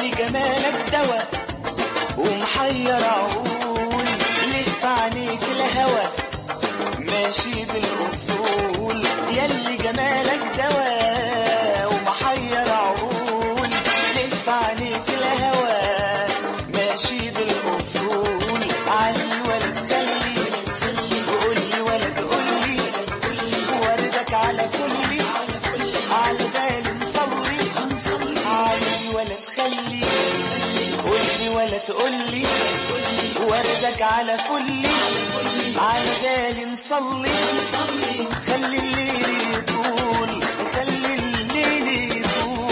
يلي جمالك دوا ومحير عقول ليه في عينيك الهوى ماشي بالاصول يلي جمالك دوا ومحير عقول ليه في عينيك الهوى ماشي بالاصول علي ولد خلي وقول لي ولد قول لي وردك على كل على بالي نصلي علي ولد خلي قول لي ولا تقول لي وردك على فلي على بالي نصلي خلي الليل يطول خلي الليل يطول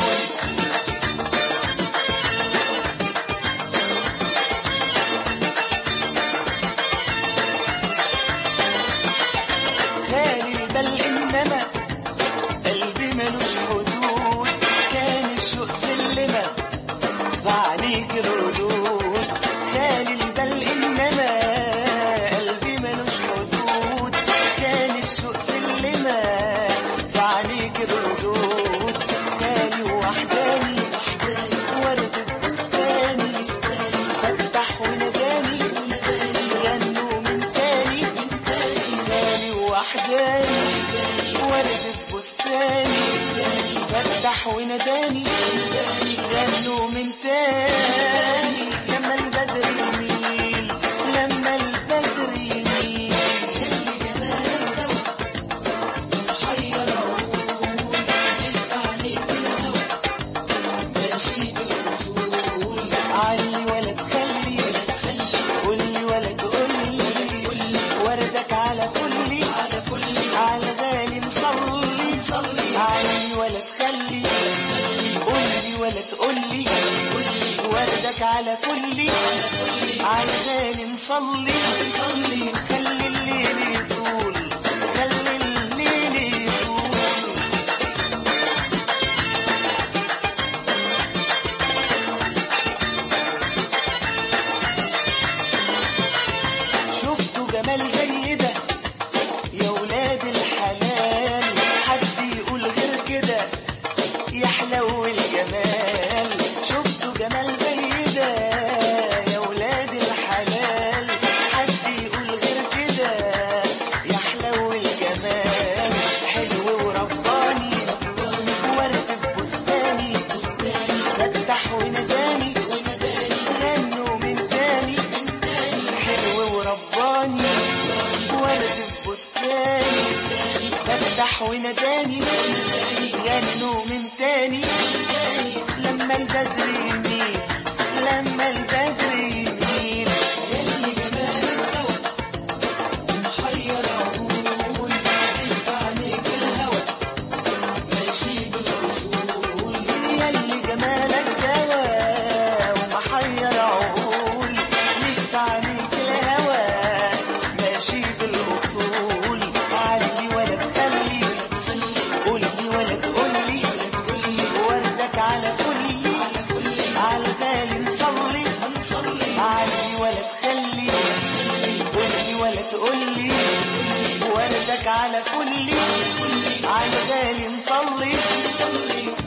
خالي البل انما قلبي ملوش حدود كان الشوق سلمه فعليك الردود خالي البل انما قلبي ملوش حدود كان الشوق سلمه فعليك الردود خالي وحداني ورد بستاني فتح وناداني غنوا من تاني خالي وحداني ورد بستاني فتح وناداني غنوا من تاني لما البدر يميل لما البدر يميل علي ولد خلي قول لي ولد قول لي وردك على فلي على غالي نصلي علي ولد خلي قول لي ولد قول لي وردك على فلي على غالي نصلي خلي الليل يطول خلي الليل يطول شفتوا جمال زي ده يا ولاد الحلال حد يقول غير كده يحلو الجمال شفتوا جمال زي ده يا ولاد الحلال حد يقول غير كده يحلو الجمال حلو ورباني ورد في بستاني فتح ونداني غنوا من تاني حلو ورباني ورد في بستاني فتح ونداني غنوا من تاني لما البدر يميل لما البدر يميل يلي جمالك دوا ومحير عقول ليك تعنيك الهوى ماشي بالاصول علي ولا تخلي قول لي ولا تقول لي وردك على فلي على بالي نصلي علي ولا تخلي قول لي ولا تقول لي وردك على فلي على بالي نصلي